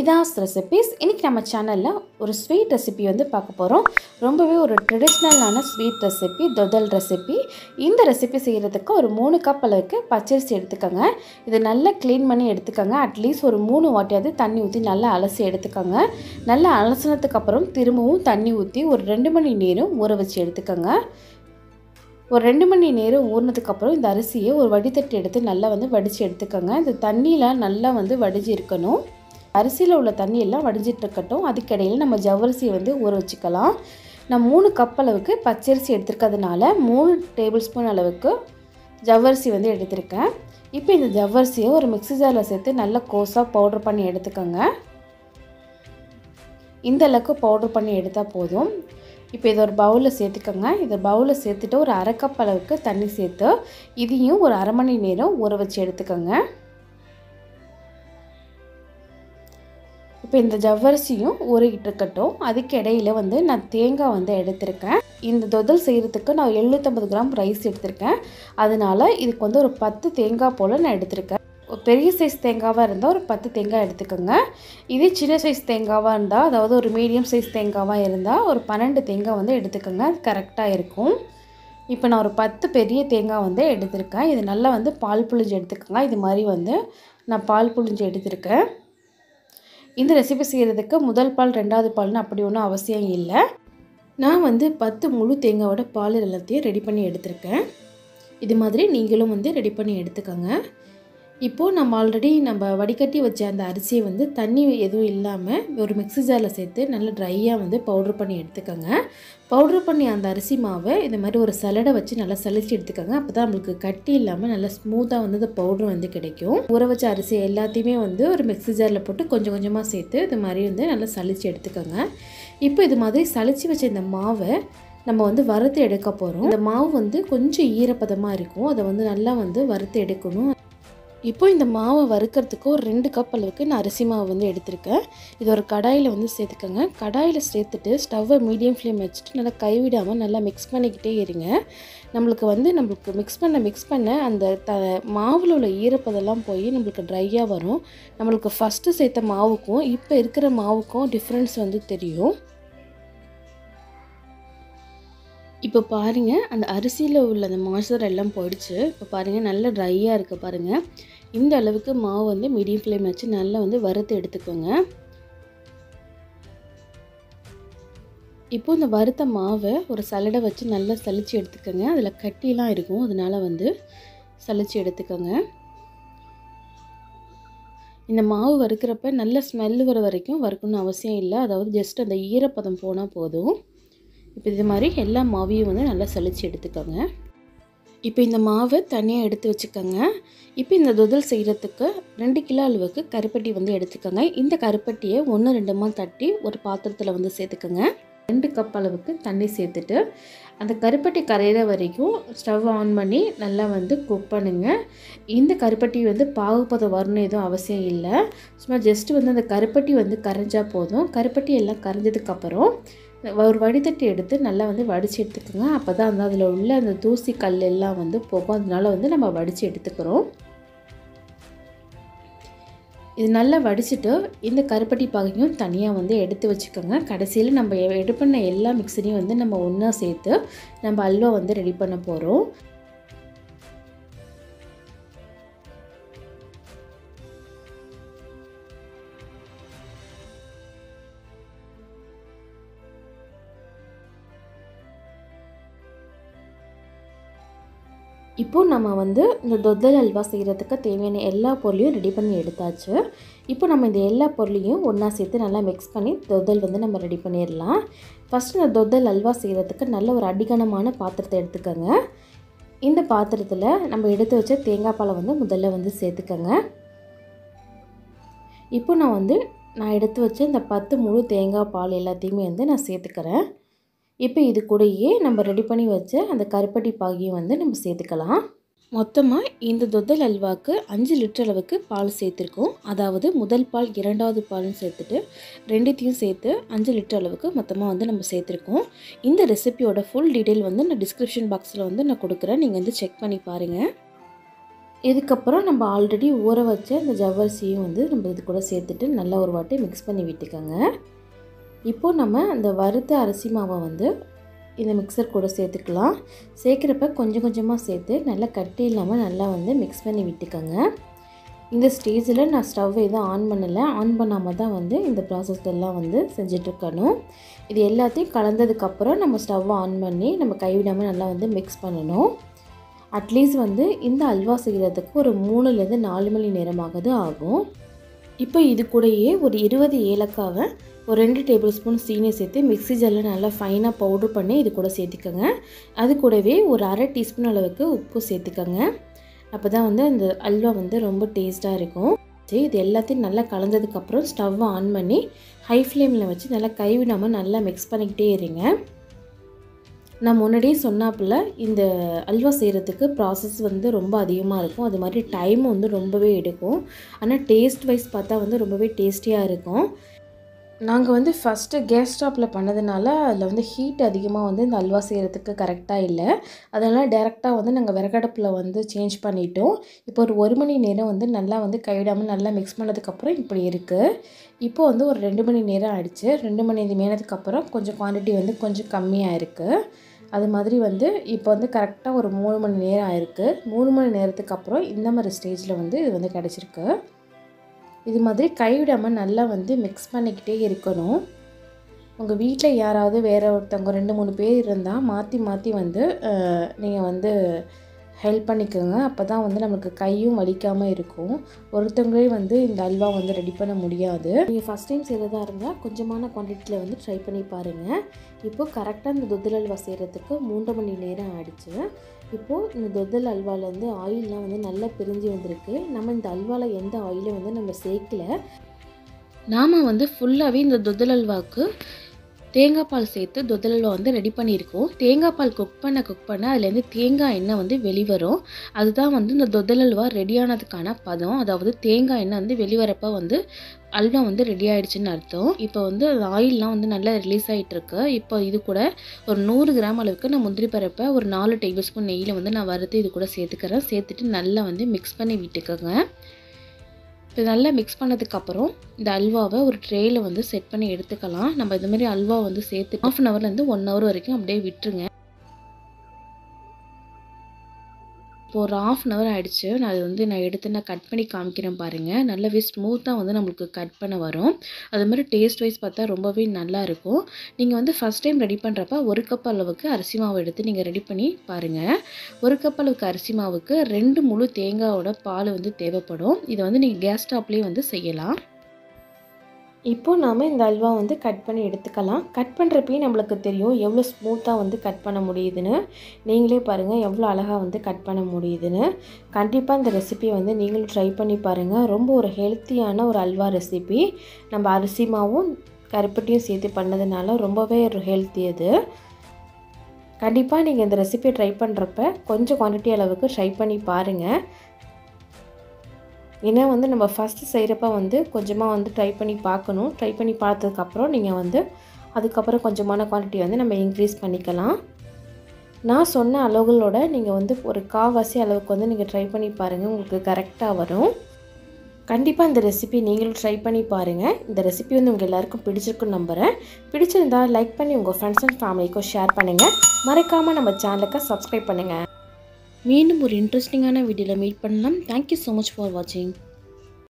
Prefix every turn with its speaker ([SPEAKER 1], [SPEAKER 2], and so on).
[SPEAKER 1] நிதாஸ் recipes இன்றைக்கி நம்ம சேனலில் ஒரு ஸ்வீட் ரெசிபி வந்து பார்க்க போகிறோம் ரொம்பவே ஒரு ட்ரெடிஷ்னலான ஸ்வீட் ரெசிபி தொதல் ரெசிபி இந்த ரெசிபி செய்கிறதுக்கு ஒரு மூணு கப் அளவுக்கு பச்சரிசி எடுத்துக்கோங்க இது நல்லா க்ளீன் பண்ணி எடுத்துக்கோங்க அட்லீஸ்ட் ஒரு மூணு வாட்டியாவது தண்ணி ஊற்றி நல்லா அலசி எடுத்துக்கோங்க நல்லா அலசினதுக்கு அப்புறம் திரும்பவும் தண்ணி ஊற்றி ஒரு ரெண்டு மணி நேரம் ஊற வச்சு எடுத்துக்கோங்க ஒரு ரெண்டு மணி நேரம் ஊறினதுக்கப்புறம் இந்த அரிசியை ஒரு வடித்தட்டு எடுத்து நல்லா வந்து வடித்து எடுத்துக்கோங்க இந்த தண்ணியில் நல்லா வந்து வடிஞ்சு இருக்கணும் அரிசியில் உள்ள தண்ணி எல்லாம் வடிஞ்சிட்டு இருக்கட்டும் அதுக்கிடையில் நம்ம ஜவ்வரிசியை வந்து ஊற வச்சுக்கலாம் நான் மூணு கப் அளவுக்கு பச்சரிசி எடுத்துருக்கிறதுனால மூணு டேபிள் ஸ்பூன் அளவுக்கு ஜவ்வரிசி வந்து எடுத்திருக்கேன் இப்போ இந்த ஜவ்வரிசியை ஒரு மிக்ஸி ஜாரில் சேர்த்து நல்லா கோஸாக பவுடர் பண்ணி எடுத்துக்கோங்க இந்த அளவுக்கு பவுடர் பண்ணி எடுத்தால் போதும் இப்போ இதை ஒரு பவுலில் சேர்த்துக்கோங்க இதை பவுலில் சேர்த்துட்டு ஒரு அரை கப் அளவுக்கு தண்ணி சேர்த்து இதையும் ஒரு அரை மணி நேரம் ஊற வச்சு எடுத்துக்கோங்க இப்போ இந்த ஜவ்வரிசியும் ஊறிக்கிட்டு இருக்கட்டும் அதுக்கு இடையில வந்து நான் தேங்காய் வந்து எடுத்திருக்கேன் இந்த தொதல் செய்கிறதுக்கு நான் எழுநூற்றம்பது கிராம் ரைஸ் எடுத்திருக்கேன் அதனால இதுக்கு வந்து ஒரு பத்து தேங்காய் போல் நான் எடுத்திருக்கேன் பெரிய சைஸ் தேங்காவாக இருந்தால் ஒரு பத்து தேங்காய் எடுத்துக்கோங்க இதே சின்ன சைஸ் தேங்காவாக இருந்தால் அதாவது ஒரு மீடியம் சைஸ் தேங்காவாக இருந்தால் ஒரு பன்னெண்டு தேங்காய் வந்து எடுத்துக்கோங்க அது கரெக்டாக இருக்கும் இப்போ நான் ஒரு பத்து பெரிய தேங்காய் வந்து எடுத்திருக்கேன் இது நல்லா வந்து பால் புளிஞ்சு எடுத்துக்கோங்க இது மாதிரி வந்து நான் பால் புளிஞ்சு எடுத்திருக்கேன் இந்த ரெசிபி செய்கிறதுக்கு முதல் பால் ரெண்டாவது பால்னு அப்படி ஒன்றும் அவசியம் இல்லை நான் வந்து பத்து முழு தேங்காவோட பால் எல்லாத்தையும் ரெடி பண்ணி எடுத்திருக்கேன் இது மாதிரி நீங்களும் வந்து ரெடி பண்ணி எடுத்துக்கோங்க இப்போது நம்ம ஆல்ரெடி நம்ம வடிகட்டி வச்ச அந்த அரிசியை வந்து தண்ணி எதுவும் இல்லாமல் ஒரு மிக்ஸி ஜாரில் சேர்த்து நல்லா ட்ரையாக வந்து பவுட்ரு பண்ணி எடுத்துக்கோங்க பவுட்ரு பண்ணி அந்த அரிசி மாவை இந்த மாதிரி ஒரு சலடை வச்சு நல்லா சலிச்சு எடுத்துக்கோங்க அப்போ தான் நம்மளுக்கு கட்டி இல்லாமல் நல்லா ஸ்மூத்தாக வந்து இந்த பவுட்ரு வந்து கிடைக்கும் ஊற வச்ச அரிசி எல்லாத்தையுமே வந்து ஒரு மிக்ஸி ஜாரில் போட்டு கொஞ்சம் கொஞ்சமாக சேர்த்து இது மாதிரி வந்து நல்லா சலிச்சு எடுத்துக்கோங்க இப்போ இது மாதிரி சலிச்சு வச்ச இந்த மாவை நம்ம வந்து வறுத்து எடுக்க போகிறோம் இந்த மாவு வந்து கொஞ்சம் ஈரப்பதமாக இருக்கும் அதை வந்து நல்லா வந்து வறுத்து எடுக்கணும் இப்போ இந்த மாவை வறுக்கிறதுக்கு ஒரு ரெண்டு கப் அளவுக்கு நான் அரிசி மாவு வந்து எடுத்திருக்கேன் இது ஒரு கடாயில் வந்து சேர்த்துக்கோங்க கடாயில் சேர்த்துட்டு ஸ்டவ்வை மீடியம் ஃப்ளேம் வச்சுட்டு நல்லா கைவிடாமல் நல்லா மிக்ஸ் பண்ணிக்கிட்டே இருங்க நம்மளுக்கு வந்து நம்மளுக்கு மிக்ஸ் பண்ண மிக்ஸ் பண்ண அந்த த மாவில் உள்ள ஈரப்பதெல்லாம் போய் நம்மளுக்கு ட்ரையாக வரும் நம்மளுக்கு ஃபஸ்ட்டு சேர்த்த மாவுக்கும் இப்போ இருக்கிற மாவுக்கும் டிஃப்ரென்ஸ் வந்து தெரியும் இப்போ பாருங்கள் அந்த அரிசியில் உள்ள அந்த மாய்ச்சர் எல்லாம் போயிடுச்சு இப்போ பாருங்கள் நல்லா ட்ரையாக இருக்குது பாருங்கள் இந்த அளவுக்கு மாவு வந்து மீடியம் ஃப்ளேம் வச்சு நல்லா வந்து வறுத்து எடுத்துக்கோங்க இப்போ இந்த வறுத்த மாவை ஒரு சலடை வச்சு நல்லா சலிச்சு எடுத்துக்கோங்க அதில் கட்டிலாம் இருக்கும் அதனால் வந்து சலிச்சு எடுத்துக்கோங்க இந்த மாவு வறுக்கிறப்ப நல்ல ஸ்மெல் வர வரைக்கும் வறுக்கணும்னு அவசியம் இல்லை அதாவது ஜஸ்ட் அந்த ஈரப்பதம் போனால் போதும் இப்போ இது மாதிரி எல்லா மாவையும் வந்து நல்லா சலிச்சு எடுத்துக்கோங்க இப்போ இந்த மாவை தனியாக எடுத்து வச்சுக்கோங்க இப்போ இந்த தொதல் செய்கிறதுக்கு ரெண்டு கிலோ அளவுக்கு கருப்பட்டி வந்து எடுத்துக்கோங்க இந்த கருப்பட்டியை ஒன்று ரெண்டுமா தட்டி ஒரு பாத்திரத்தில் வந்து சேர்த்துக்கோங்க ரெண்டு கப் அளவுக்கு தண்ணி சேர்த்துட்டு அந்த கருப்பட்டி கரையிற வரைக்கும் ஸ்டவ் ஆன் பண்ணி நல்லா வந்து குக் பண்ணுங்கள் இந்த கருப்பட்டி வந்து பாகுபதம் வரணும் எதுவும் அவசியம் இல்லை சும்மா ஜஸ்ட்டு வந்து அந்த கருப்பட்டி வந்து கரைஞ்சால் போதும் கருப்பட்டி எல்லாம் கரைஞ்சதுக்கப்புறம் ஒரு வடித்தட்டி எடுத்து நல்லா வந்து வடித்து எடுத்துக்கோங்க அப்போ தான் வந்து அதில் உள்ள அந்த தூசி கல் எல்லாம் வந்து போகும் அதனால வந்து நம்ம வடித்து எடுத்துக்கிறோம் இது நல்லா வடிச்சிட்டு இந்த கருப்பட்டி பாகையும் தனியாக வந்து எடுத்து வச்சுக்கோங்க கடைசியில் நம்ம எடு பண்ண எல்லா மிக்சரையும் வந்து நம்ம ஒன்றா சேர்த்து நம்ம அல்வா வந்து ரெடி பண்ண போகிறோம் இப்போது நம்ம வந்து இந்த தொத்தல் அல்வா செய்கிறதுக்கு தேவையான எல்லா பொருளையும் ரெடி பண்ணி எடுத்தாச்சு இப்போ நம்ம இந்த எல்லா பொருளையும் ஒன்றா சேர்த்து நல்லா மிக்ஸ் பண்ணி தொத்தல் வந்து நம்ம ரெடி பண்ணிடலாம் ஃபஸ்ட்டு இந்த தொத்தல் அல்வா செய்கிறதுக்கு நல்ல ஒரு அடிகனமான பாத்திரத்தை எடுத்துக்கோங்க இந்த பாத்திரத்தில் நம்ம எடுத்து வச்ச தேங்காய் பாலை வந்து முதல்ல வந்து சேர்த்துக்கோங்க இப்போ நான் வந்து நான் எடுத்து வச்ச இந்த பத்து முழு தேங்காய் பால் எல்லாத்தையுமே வந்து நான் சேர்த்துக்கிறேன் இப்போ இது கூடயே நம்ம ரெடி பண்ணி வச்ச அந்த கருப்பட்டி பாகியும் வந்து நம்ம சேர்த்துக்கலாம் மொத்தமாக இந்த தொத்தல் அல்வாவுக்கு அஞ்சு லிட்டர் அளவுக்கு பால் சேர்த்துருக்கோம் அதாவது முதல் பால் இரண்டாவது பால்னு சேர்த்துட்டு ரெண்டுத்தையும் சேர்த்து அஞ்சு லிட்டர் அளவுக்கு மொத்தமாக வந்து நம்ம சேர்த்துருக்கோம் இந்த ரெசிபியோட ஃபுல் டீட்டெயில் வந்து நான் டிஸ்கிரிப்ஷன் பாக்ஸில் வந்து நான் கொடுக்குறேன் நீங்கள் வந்து செக் பண்ணி பாருங்கள் இதுக்கப்புறம் நம்ம ஆல்ரெடி ஊற வச்ச இந்த ஜவ்வரிசியும் வந்து நம்ம இது கூட சேர்த்துட்டு நல்லா ஒரு வாட்டி மிக்ஸ் பண்ணி விட்டுக்கோங்க இப்போது நம்ம அந்த வறுத்த அரிசி மாவை வந்து இந்த மிக்சர் கூட சேர்த்துக்கலாம் சேர்க்குறப்ப கொஞ்சம் கொஞ்சமாக சேர்த்து நல்லா கட்டி இல்லாமல் நல்லா வந்து மிக்ஸ் பண்ணி விட்டுக்கோங்க இந்த ஸ்டேஜில் நான் ஸ்டவ் எதுவும் ஆன் பண்ணலை ஆன் பண்ணாமல் தான் வந்து இந்த ப்ராசஸ் எல்லாம் வந்து செஞ்சிட்ருக்கணும் இது எல்லாத்தையும் கலந்ததுக்கப்புறம் நம்ம ஸ்டவ் ஆன் பண்ணி நம்ம கைவிடாமல் நல்லா வந்து மிக்ஸ் பண்ணணும் அட்லீஸ்ட் வந்து இந்த அல்வா செய்கிறதுக்கு ஒரு மூணுலேருந்து நாலு மணி நேரமாகது ஆகும் இப்போ இது கூடயே ஒரு இருபது ஏலக்காவை ஒரு ரெண்டு டேபிள் ஸ்பூன் சீனி சேர்த்து மிக்ஸி ஜாரில் நல்லா ஃபைனாக பவுட்ரு பண்ணி இது கூட சேர்த்துக்கோங்க அது கூடவே ஒரு அரை டீஸ்பூன் அளவுக்கு உப்பு சேர்த்துக்கோங்க அப்போ தான் வந்து அந்த அல்வா வந்து ரொம்ப டேஸ்ட்டாக இருக்கும் சரி இது எல்லாத்தையும் நல்லா கலந்ததுக்கப்புறம் ஸ்டவ்வை ஆன் பண்ணி ஹை ஃப்ளேமில் வச்சு நல்லா கைவிடாமல் நல்லா மிக்ஸ் பண்ணிக்கிட்டே இருங்க நான் முன்னாடியே சொன்னாப்புல இந்த அல்வா செய்கிறதுக்கு ப்ராசஸ் வந்து ரொம்ப அதிகமாக இருக்கும் அது மாதிரி டைம் வந்து ரொம்பவே எடுக்கும் ஆனால் டேஸ்ட் வைஸ் பார்த்தா வந்து ரொம்பவே டேஸ்டியாக இருக்கும் நாங்கள் வந்து ஃபஸ்ட்டு கேஸ் ஸ்டாப்பில் பண்ணதுனால அதில் வந்து ஹீட் அதிகமாக வந்து இந்த அல்வா செய்கிறதுக்கு கரெக்டாக இல்லை அதனால் டேரெக்டாக வந்து நாங்கள் விறகடுப்பில் வந்து சேஞ்ச் பண்ணிட்டோம் இப்போ ஒரு ஒரு மணி நேரம் வந்து நல்லா வந்து கைவிடாமல் நல்லா மிக்ஸ் பண்ணதுக்கப்புறம் இப்படி இருக்குது இப்போ வந்து ஒரு ரெண்டு மணி நேரம் ஆயிடுச்சு ரெண்டு மணி நேரத்துக்கப்புறம் கொஞ்சம் குவான்டிட்டி வந்து கொஞ்சம் கம்மியாக இருக்குது அது மாதிரி வந்து இப்போ வந்து கரெக்டாக ஒரு மூணு மணி நேரம் ஆயிருக்கு மூணு மணி நேரத்துக்கு அப்புறம் இந்த மாதிரி ஸ்டேஜில் வந்து இது வந்து கிடச்சிருக்கு இது மாதிரி கைவிடாமல் நல்லா வந்து மிக்ஸ் பண்ணிக்கிட்டே இருக்கணும் உங்கள் வீட்டில் யாராவது வேறு ஒருத்தவங்க ரெண்டு மூணு பேர் இருந்தால் மாற்றி மாற்றி வந்து நீங்கள் வந்து ஹெல்ப் பண்ணிக்கோங்க அப்போ தான் வந்து நமக்கு கையும் வலிக்காமல் இருக்கும் ஒருத்தவங்களே வந்து இந்த அல்வா வந்து ரெடி பண்ண முடியாது நீங்கள் ஃபஸ்ட் டைம் செய்கிறதா இருந்தால் கொஞ்சமான குவான்டிட்டியில் வந்து ட்ரை பண்ணி பாருங்கள் இப்போது கரெக்டாக இந்த தொதில் அல்வா செய்கிறதுக்கு மூன்று மணி நேரம் ஆயிடுச்சு இப்போது இந்த தொதல் அல்வாலேருந்து ஆயிலெலாம் வந்து நல்லா பிரிஞ்சு வந்திருக்கு நம்ம இந்த அல்வாவில் எந்த ஆயிலும் வந்து நம்ம சேர்க்கல நாம் வந்து ஃபுல்லாகவே இந்த தொதல் அல்வாவுக்கு தேங்காய் பால் சேர்த்து தொதலல்வா வந்து ரெடி பண்ணியிருக்கோம் தேங்காய் பால் குக் பண்ண குக் பண்ண அதுலேருந்து தேங்காய் எண்ணெய் வந்து வெளிவரும் அதுதான் வந்து இந்த தொதலல்வா ரெடியானதுக்கான பதம் அதாவது தேங்காய் எண்ணெய் வந்து வெளிவரப்போ வந்து அல்வா வந்து ரெடி ஆயிடுச்சுன்னு அர்த்தம் இப்போ வந்து ஆயிலெலாம் வந்து நல்லா ரிலீஸ் ஆகிட்டு இருக்கு இப்போ இது கூட ஒரு நூறு கிராம் அளவுக்கு நான் முந்திரி பருப்பை ஒரு நாலு டேபிள் ஸ்பூன் நெய்யில் வந்து நான் வறுத்து இது கூட சேர்த்துக்கிறேன் சேர்த்துட்டு நல்லா வந்து மிக்ஸ் பண்ணி விட்டுக்கோங்க இப்போ நல்லா மிக்ஸ் பண்ணதுக்கப்புறம் இந்த அல்வாவை ஒரு ட்ரேயில் வந்து செட் பண்ணி எடுத்துக்கலாம் நம்ம இது மாதிரி அல்வா வந்து சேர்த்து ஆஃப் அன் ஹவர்லேருந்து ஒன் ஹவர் வரைக்கும் அப்படியே விட்டுருங்க இப்போ ஒரு ஆஃப் அன் ஹவர் ஆகிடுச்சு நான் அது வந்து நான் எடுத்து நான் கட் பண்ணி காமிக்கிறேன் பாருங்கள் நல்லாவே ஸ்மூத்தாக வந்து நம்மளுக்கு கட் பண்ண வரும் அது மாதிரி டேஸ்ட் வைஸ் பார்த்தா ரொம்பவே நல்லா இருக்கும் நீங்கள் வந்து ஃபஸ்ட் டைம் ரெடி பண்ணுறப்ப ஒரு கப் அளவுக்கு அரிசி மாவு எடுத்து நீங்கள் ரெடி பண்ணி பாருங்கள் ஒரு கப் அளவுக்கு அரிசி மாவுக்கு ரெண்டு முழு தேங்காயோட பால் வந்து தேவைப்படும் இதை வந்து நீங்கள் கேஸ் ஸ்டாப்லேயே வந்து செய்யலாம் இப்போது நாம் இந்த அல்வா வந்து கட் பண்ணி எடுத்துக்கலாம் கட் பண்ணுறப்பயே நம்மளுக்கு தெரியும் எவ்வளோ ஸ்மூத்தாக வந்து கட் பண்ண முடியுதுன்னு நீங்களே பாருங்கள் எவ்வளோ அழகாக வந்து கட் பண்ண முடியுதுன்னு கண்டிப்பாக இந்த ரெசிபியை வந்து நீங்களும் ட்ரை பண்ணி பாருங்கள் ரொம்ப ஒரு ஹெல்த்தியான ஒரு அல்வா ரெசிபி நம்ம அரிசி மாவும் கருப்பட்டியும் சேர்த்து பண்ணதுனால ரொம்பவே ஒரு ஹெல்த்தி அது கண்டிப்பாக நீங்கள் இந்த ரெசிபியை ட்ரை பண்ணுறப்ப கொஞ்சம் குவான்டிட்டி அளவுக்கு ட்ரை பண்ணி பாருங்கள் ஏன்னா வந்து நம்ம ஃபஸ்ட்டு செய்கிறப்ப வந்து கொஞ்சமாக வந்து ட்ரை பண்ணி பார்க்கணும் ட்ரை பண்ணி பார்த்ததுக்கப்புறம் நீங்கள் வந்து அதுக்கப்புறம் கொஞ்சமான குவான்டிட்டி வந்து நம்ம இன்க்ரீஸ் பண்ணிக்கலாம் நான் சொன்ன அளவுகளோட நீங்கள் வந்து ஒரு காவாசி அளவுக்கு வந்து நீங்கள் ட்ரை பண்ணி பாருங்கள் உங்களுக்கு கரெக்டாக வரும் கண்டிப்பாக இந்த ரெசிபி நீங்களும் ட்ரை பண்ணி பாருங்கள் இந்த ரெசிபி வந்து உங்கள் எல்லாருக்கும் பிடிச்சிருக்குன்னு நம்புகிறேன் பிடிச்சிருந்தா லைக் பண்ணி உங்கள் ஃப்ரெண்ட்ஸ் அண்ட் ஃபேமிலிக்கும் ஷேர் பண்ணுங்கள் மறக்காமல் நம்ம சேனலுக்கு சப்ஸ்கிரைப் பண்ணுங்கள் மீண்டும் ஒரு இன்ட்ரெஸ்டிங்கான வீடியோவில் மீட் பண்ணலாம் தேங்க்யூ ஸோ மச் ஃபார் வாட்சிங்